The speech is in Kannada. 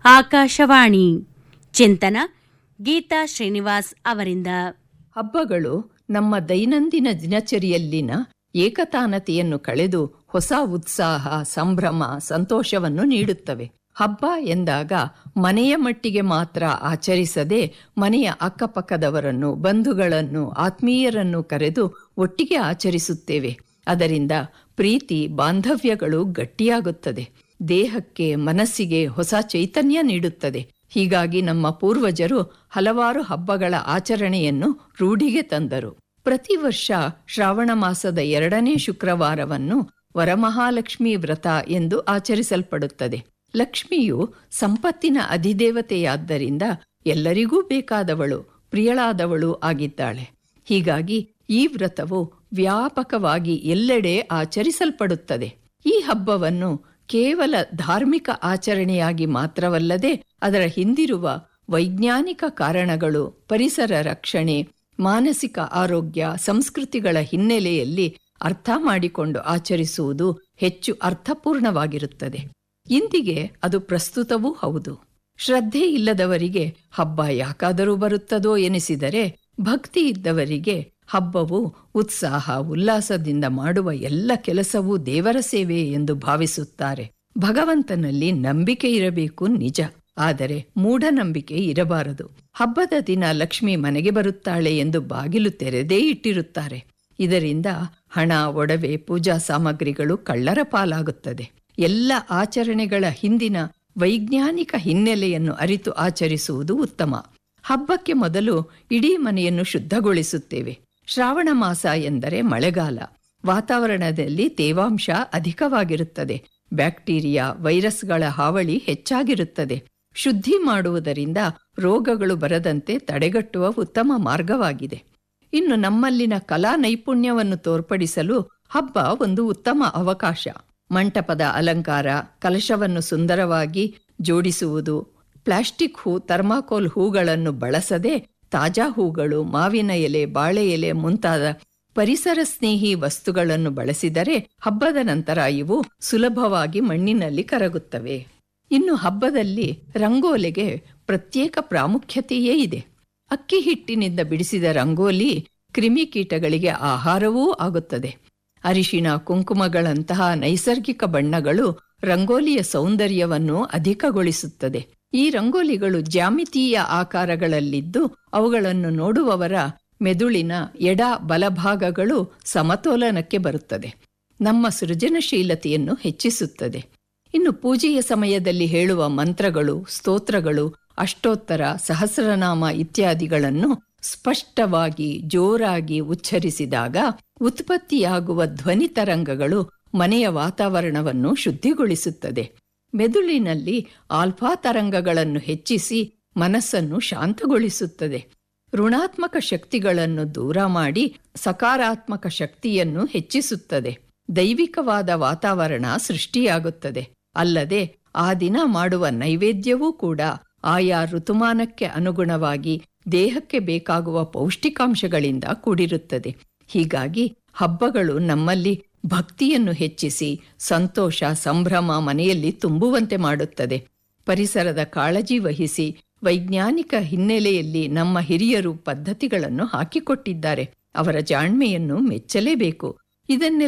ಆಕಾಶವಾಣಿ ಚಿಂತನ ಗೀತಾ ಶ್ರೀನಿವಾಸ್ ಅವರಿಂದ ಹಬ್ಬಗಳು ನಮ್ಮ ದೈನಂದಿನ ದಿನಚರಿಯಲ್ಲಿನ ಏಕತಾನತೆಯನ್ನು ಕಳೆದು ಹೊಸ ಉತ್ಸಾಹ ಸಂಭ್ರಮ ಸಂತೋಷವನ್ನು ನೀಡುತ್ತವೆ ಹಬ್ಬ ಎಂದಾಗ ಮನೆಯ ಮಟ್ಟಿಗೆ ಮಾತ್ರ ಆಚರಿಸದೆ ಮನೆಯ ಅಕ್ಕಪಕ್ಕದವರನ್ನು ಬಂಧುಗಳನ್ನು ಆತ್ಮೀಯರನ್ನು ಕರೆದು ಒಟ್ಟಿಗೆ ಆಚರಿಸುತ್ತೇವೆ ಅದರಿಂದ ಪ್ರೀತಿ ಬಾಂಧವ್ಯಗಳು ಗಟ್ಟಿಯಾಗುತ್ತದೆ ದೇಹಕ್ಕೆ ಮನಸ್ಸಿಗೆ ಹೊಸ ಚೈತನ್ಯ ನೀಡುತ್ತದೆ ಹೀಗಾಗಿ ನಮ್ಮ ಪೂರ್ವಜರು ಹಲವಾರು ಹಬ್ಬಗಳ ಆಚರಣೆಯನ್ನು ರೂಢಿಗೆ ತಂದರು ಪ್ರತಿ ವರ್ಷ ಶ್ರಾವಣ ಮಾಸದ ಎರಡನೇ ಶುಕ್ರವಾರವನ್ನು ವರಮಹಾಲಕ್ಷ್ಮಿ ವ್ರತ ಎಂದು ಆಚರಿಸಲ್ಪಡುತ್ತದೆ ಲಕ್ಷ್ಮಿಯು ಸಂಪತ್ತಿನ ಅಧಿದೇವತೆಯಾದ್ದರಿಂದ ಎಲ್ಲರಿಗೂ ಬೇಕಾದವಳು ಪ್ರಿಯಳಾದವಳು ಆಗಿದ್ದಾಳೆ ಹೀಗಾಗಿ ಈ ವ್ರತವು ವ್ಯಾಪಕವಾಗಿ ಎಲ್ಲೆಡೆ ಆಚರಿಸಲ್ಪಡುತ್ತದೆ ಈ ಹಬ್ಬವನ್ನು ಕೇವಲ ಧಾರ್ಮಿಕ ಆಚರಣೆಯಾಗಿ ಮಾತ್ರವಲ್ಲದೆ ಅದರ ಹಿಂದಿರುವ ವೈಜ್ಞಾನಿಕ ಕಾರಣಗಳು ಪರಿಸರ ರಕ್ಷಣೆ ಮಾನಸಿಕ ಆರೋಗ್ಯ ಸಂಸ್ಕೃತಿಗಳ ಹಿನ್ನೆಲೆಯಲ್ಲಿ ಅರ್ಥ ಮಾಡಿಕೊಂಡು ಆಚರಿಸುವುದು ಹೆಚ್ಚು ಅರ್ಥಪೂರ್ಣವಾಗಿರುತ್ತದೆ ಇಂದಿಗೆ ಅದು ಪ್ರಸ್ತುತವೂ ಹೌದು ಶ್ರದ್ಧೆ ಇಲ್ಲದವರಿಗೆ ಹಬ್ಬ ಯಾಕಾದರೂ ಬರುತ್ತದೋ ಎನಿಸಿದರೆ ಭಕ್ತಿ ಇದ್ದವರಿಗೆ ಹಬ್ಬವು ಉತ್ಸಾಹ ಉಲ್ಲಾಸದಿಂದ ಮಾಡುವ ಎಲ್ಲ ಕೆಲಸವೂ ದೇವರ ಸೇವೆ ಎಂದು ಭಾವಿಸುತ್ತಾರೆ ಭಗವಂತನಲ್ಲಿ ನಂಬಿಕೆ ಇರಬೇಕು ನಿಜ ಆದರೆ ಮೂಢನಂಬಿಕೆ ಇರಬಾರದು ಹಬ್ಬದ ದಿನ ಲಕ್ಷ್ಮಿ ಮನೆಗೆ ಬರುತ್ತಾಳೆ ಎಂದು ಬಾಗಿಲು ತೆರೆದೇ ಇಟ್ಟಿರುತ್ತಾರೆ ಇದರಿಂದ ಹಣ ಒಡವೆ ಪೂಜಾ ಸಾಮಗ್ರಿಗಳು ಕಳ್ಳರ ಪಾಲಾಗುತ್ತದೆ ಎಲ್ಲ ಆಚರಣೆಗಳ ಹಿಂದಿನ ವೈಜ್ಞಾನಿಕ ಹಿನ್ನೆಲೆಯನ್ನು ಅರಿತು ಆಚರಿಸುವುದು ಉತ್ತಮ ಹಬ್ಬಕ್ಕೆ ಮೊದಲು ಇಡೀ ಮನೆಯನ್ನು ಶುದ್ಧಗೊಳಿಸುತ್ತೇವೆ ಶ್ರಾವಣ ಮಾಸ ಎಂದರೆ ಮಳೆಗಾಲ ವಾತಾವರಣದಲ್ಲಿ ತೇವಾಂಶ ಅಧಿಕವಾಗಿರುತ್ತದೆ ಬ್ಯಾಕ್ಟೀರಿಯಾ ವೈರಸ್ಗಳ ಹಾವಳಿ ಹೆಚ್ಚಾಗಿರುತ್ತದೆ ಶುದ್ಧಿ ಮಾಡುವುದರಿಂದ ರೋಗಗಳು ಬರದಂತೆ ತಡೆಗಟ್ಟುವ ಉತ್ತಮ ಮಾರ್ಗವಾಗಿದೆ ಇನ್ನು ನಮ್ಮಲ್ಲಿನ ಕಲಾ ನೈಪುಣ್ಯವನ್ನು ತೋರ್ಪಡಿಸಲು ಹಬ್ಬ ಒಂದು ಉತ್ತಮ ಅವಕಾಶ ಮಂಟಪದ ಅಲಂಕಾರ ಕಲಶವನ್ನು ಸುಂದರವಾಗಿ ಜೋಡಿಸುವುದು ಪ್ಲಾಸ್ಟಿಕ್ ಹೂ ಥರ್ಮಾಕೋಲ್ ಹೂಗಳನ್ನು ಬಳಸದೆ ತಾಜಾ ಹೂಗಳು ಮಾವಿನ ಎಲೆ ಬಾಳೆ ಎಲೆ ಮುಂತಾದ ಪರಿಸರ ಸ್ನೇಹಿ ವಸ್ತುಗಳನ್ನು ಬಳಸಿದರೆ ಹಬ್ಬದ ನಂತರ ಇವು ಸುಲಭವಾಗಿ ಮಣ್ಣಿನಲ್ಲಿ ಕರಗುತ್ತವೆ ಇನ್ನು ಹಬ್ಬದಲ್ಲಿ ರಂಗೋಲಿಗೆ ಪ್ರತ್ಯೇಕ ಪ್ರಾಮುಖ್ಯತೆಯೇ ಇದೆ ಅಕ್ಕಿ ಹಿಟ್ಟಿನಿಂದ ಬಿಡಿಸಿದ ರಂಗೋಲಿ ಕ್ರಿಮಿಕೀಟಗಳಿಗೆ ಆಹಾರವೂ ಆಗುತ್ತದೆ ಅರಿಶಿಣ ಕುಂಕುಮಗಳಂತಹ ನೈಸರ್ಗಿಕ ಬಣ್ಣಗಳು ರಂಗೋಲಿಯ ಸೌಂದರ್ಯವನ್ನು ಅಧಿಕಗೊಳಿಸುತ್ತದೆ ಈ ರಂಗೋಲಿಗಳು ಜ್ಯಾಮಿತೀಯ ಆಕಾರಗಳಲ್ಲಿದ್ದು ಅವುಗಳನ್ನು ನೋಡುವವರ ಮೆದುಳಿನ ಎಡ ಬಲಭಾಗಗಳು ಸಮತೋಲನಕ್ಕೆ ಬರುತ್ತದೆ ನಮ್ಮ ಸೃಜನಶೀಲತೆಯನ್ನು ಹೆಚ್ಚಿಸುತ್ತದೆ ಇನ್ನು ಪೂಜೆಯ ಸಮಯದಲ್ಲಿ ಹೇಳುವ ಮಂತ್ರಗಳು ಸ್ತೋತ್ರಗಳು ಅಷ್ಟೋತ್ತರ ಸಹಸ್ರನಾಮ ಇತ್ಯಾದಿಗಳನ್ನು ಸ್ಪಷ್ಟವಾಗಿ ಜೋರಾಗಿ ಉಚ್ಚರಿಸಿದಾಗ ಉತ್ಪತ್ತಿಯಾಗುವ ಧ್ವನಿ ತರಂಗಗಳು ಮನೆಯ ವಾತಾವರಣವನ್ನು ಶುದ್ಧಿಗೊಳಿಸುತ್ತದೆ ಮೆದುಳಿನಲ್ಲಿ ಆಲ್ಫಾ ತರಂಗಗಳನ್ನು ಹೆಚ್ಚಿಸಿ ಮನಸ್ಸನ್ನು ಶಾಂತಗೊಳಿಸುತ್ತದೆ ಋಣಾತ್ಮಕ ಶಕ್ತಿಗಳನ್ನು ದೂರ ಮಾಡಿ ಸಕಾರಾತ್ಮಕ ಶಕ್ತಿಯನ್ನು ಹೆಚ್ಚಿಸುತ್ತದೆ ದೈವಿಕವಾದ ವಾತಾವರಣ ಸೃಷ್ಟಿಯಾಗುತ್ತದೆ ಅಲ್ಲದೆ ಆ ದಿನ ಮಾಡುವ ನೈವೇದ್ಯವೂ ಕೂಡ ಆಯಾ ಋತುಮಾನಕ್ಕೆ ಅನುಗುಣವಾಗಿ ದೇಹಕ್ಕೆ ಬೇಕಾಗುವ ಪೌಷ್ಟಿಕಾಂಶಗಳಿಂದ ಕೂಡಿರುತ್ತದೆ ಹೀಗಾಗಿ ಹಬ್ಬಗಳು ನಮ್ಮಲ್ಲಿ ಭಕ್ತಿಯನ್ನು ಹೆಚ್ಚಿಸಿ ಸಂತೋಷ ಸಂಭ್ರಮ ಮನೆಯಲ್ಲಿ ತುಂಬುವಂತೆ ಮಾಡುತ್ತದೆ ಪರಿಸರದ ಕಾಳಜಿ ವಹಿಸಿ ವೈಜ್ಞಾನಿಕ ಹಿನ್ನೆಲೆಯಲ್ಲಿ ನಮ್ಮ ಹಿರಿಯರು ಪದ್ಧತಿಗಳನ್ನು ಹಾಕಿಕೊಟ್ಟಿದ್ದಾರೆ ಅವರ ಜಾಣ್ಮೆಯನ್ನು ಮೆಚ್ಚಲೇಬೇಕು ಇದನ್ನೆಲ್ಲ